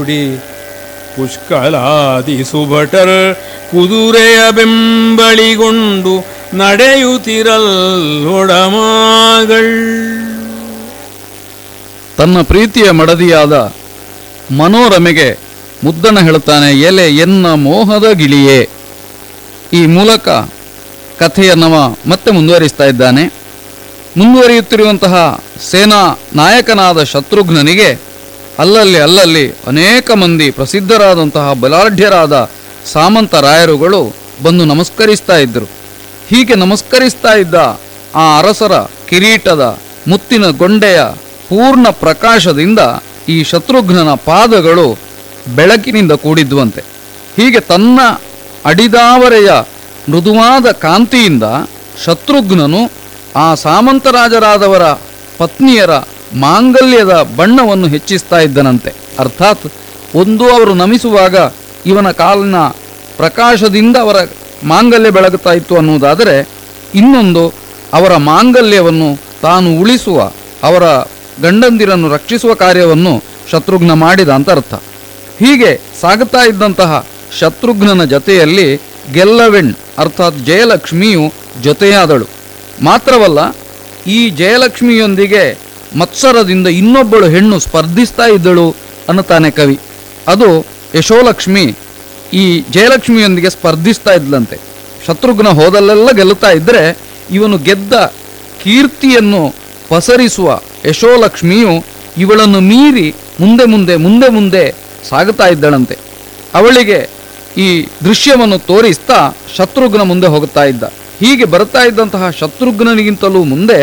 ನುಡಿ ಪುಷ್ಕಲಾದಿ ಸುಭಟರ್ ಕುದುರೆಯ ಬೆಂಬಳಿಗೊಂಡು ನಡೆಯುತ್ತಿರಲ್ಲೊಡಮಾಗಳ್ ತನ್ನ ಪ್ರೀತಿಯ ಮಡದಿಯಾದ ಮನೋರಮೆಗೆ ಮುದ್ದಣ ಹೇಳ್ತಾನೆ ಎಲೆ ಎನ್ನ ಮೋಹದ ಗಿಳಿಯೇ ಈ ಮೂಲಕ ಕಥೆಯನ್ನವ ಮತ್ತೆ ಮುಂದುವರಿಸ್ತಾ ಇದ್ದಾನೆ ಮುಂದುವರಿಯುತ್ತಿರುವಂತಹ ಸೇನಾ ನಾಯಕನಾದ ಶತ್ರುಘ್ನನಿಗೆ ಅಲ್ಲಲ್ಲಿ ಅಲ್ಲಲ್ಲಿ ಅನೇಕ ಮಂದಿ ಪ್ರಸಿದ್ಧರಾದಂತಹ ಬಲಾಢ್ಯರಾದ ಸಾಮಂತ ರಾಯರುಗಳು ಬಂದು ನಮಸ್ಕರಿಸ್ತಾ ಇದ್ದರು ಹೀಗೆ ನಮಸ್ಕರಿಸ್ತಾ ಇದ್ದ ಆ ಅರಸರ ಕಿರೀಟದ ಮುತ್ತಿನ ಗೊಂಡೆಯ ಪೂರ್ಣ ಪ್ರಕಾಶದಿಂದ ಈ ಶತ್ರುಘ್ನನ ಪಾದಗಳು ಬೆಳಕಿನಿಂದ ಕೂಡಿದ್ವಂತೆ ಹೀಗೆ ತನ್ನ ಅಡಿದಾವರೆಯ ಮೃದುವಾದ ಕಾಂತಿಯಿಂದ ಶತ್ರುಘ್ನನು ಆ ಸಾಮಂತರಾಜರಾದವರ ಪತ್ನಿಯರ ಮಾಂಗಲ್ಯದ ಬಣ್ಣವನ್ನು ಹೆಚ್ಚಿಸ್ತಾ ಇದ್ದನಂತೆ ಅರ್ಥಾತ್ ಒಂದು ಅವರು ನಮಿಸುವಾಗ ಇವನ ಕಾಲಿನ ಪ್ರಕಾಶದಿಂದ ಅವರ ಮಾಂಗಲ್ಯ ಬೆಳಗುತ್ತಾ ಇತ್ತು ಅನ್ನುವುದಾದರೆ ಇನ್ನೊಂದು ಅವರ ಮಾಂಗಲ್ಯವನ್ನು ತಾನು ಉಳಿಸುವ ಅವರ ಗಂಡಂದಿರನ್ನು ರಕ್ಷಿಸುವ ಕಾರ್ಯವನ್ನು ಶತ್ರುಘ್ನ ಮಾಡಿದ ಅಂತ ಅರ್ಥ ಹೀಗೆ ಸಾಗುತ್ತಾ ಇದ್ದಂತಹ ಶತ್ರುಘ್ನನ ಜತೆಯಲ್ಲಿ ಗೆಲ್ಲವೆಣ್ ಅರ್ಥಾತ್ ಜಯಲಕ್ಷ್ಮಿಯು ಜೊತೆಯಾದಳು ಮಾತ್ರವಲ್ಲ ಈ ಜಯಲಕ್ಷ್ಮಿಯೊಂದಿಗೆ ಮತ್ಸರದಿಂದ ಇನ್ನೊಬ್ಬಳು ಹೆಣ್ಣು ಸ್ಪರ್ಧಿಸ್ತಾ ಇದ್ದಳು ಅನ್ನುತ್ತಾನೆ ಕವಿ ಅದು ಯಶೋಲಕ್ಷ್ಮಿ ಈ ಜಯಲಕ್ಷ್ಮಿಯೊಂದಿಗೆ ಸ್ಪರ್ಧಿಸ್ತಾ ಇದ್ಲಂತೆ ಶತ್ರುಘ್ನ ಹೋದಲ್ಲೆಲ್ಲ ಗೆಲ್ಲುತ್ತಾ ಇದ್ದರೆ ಇವನು ಗೆದ್ದ ಕೀರ್ತಿಯನ್ನು ಪಸರಿಸುವ ಯಶೋಲಕ್ಷ್ಮಿಯು ಇವಳನ್ನು ಮೀರಿ ಮುಂದೆ ಮುಂದೆ ಮುಂದೆ ಮುಂದೆ ಸಾಗುತ್ತಾ ಇದ್ದಳಂತೆ ಅವಳಿಗೆ ಈ ದೃಶ್ಯವನ್ನು ತೋರಿಸ್ತಾ ಶತ್ರುಘ್ನ ಮುಂದೆ ಹೋಗುತ್ತಾ ಇದ್ದ ಹೀಗೆ ಬರ್ತಾ ಇದ್ದಂತಹ ಶತ್ರುಘ್ನನಿಗಿಂತಲೂ ಮುಂದೆ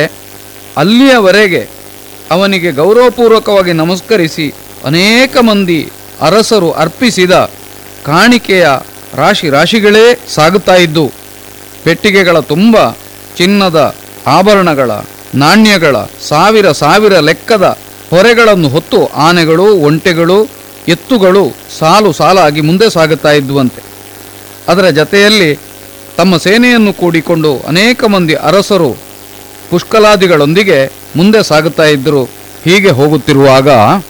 ಅಲ್ಲಿಯವರೆಗೆ ಅವನಿಗೆ ಗೌರವಪೂರ್ವಕವಾಗಿ ನಮಸ್ಕರಿಸಿ ಅನೇಕ ಮಂದಿ ಅರಸರು ಅರ್ಪಿಸಿದ ಕಾಣಿಕೆಯ ರಾಶಿ ರಾಶಿಗಳೇ ಸಾಗುತ್ತಾ ಇದ್ದು ಪೆಟ್ಟಿಗೆಗಳ ತುಂಬ ಚಿನ್ನದ ಆಭರಣಗಳ ನಾಣ್ಯಗಳ ಸಾವಿರ ಸಾವಿರ ಲೆಕ್ಕದ ಹೊರೆಗಳನ್ನು ಹೊತ್ತು ಆನೆಗಳು ಒಂಟೆಗಳು ಎತ್ತುಗಳು ಸಾಲು ಸಾಲಾಗಿ ಮುಂದೆ ಸಾಗುತ್ತಾ ಇದ್ದುವಂತೆ ಅದರ ಜತೆಯಲ್ಲಿ ತಮ್ಮ ಸೇನೆಯನ್ನು ಕೂಡಿಕೊಂಡು ಅನೇಕ ಮಂದಿ ಅರಸರು ಪುಷ್ಕಲಾದಿಗಳೊಂದಿಗೆ ಮುಂದೆ ಸಾಗುತ್ತಾ ಇದ್ದರು ಹೀಗೆ ಹೋಗುತ್ತಿರುವಾಗ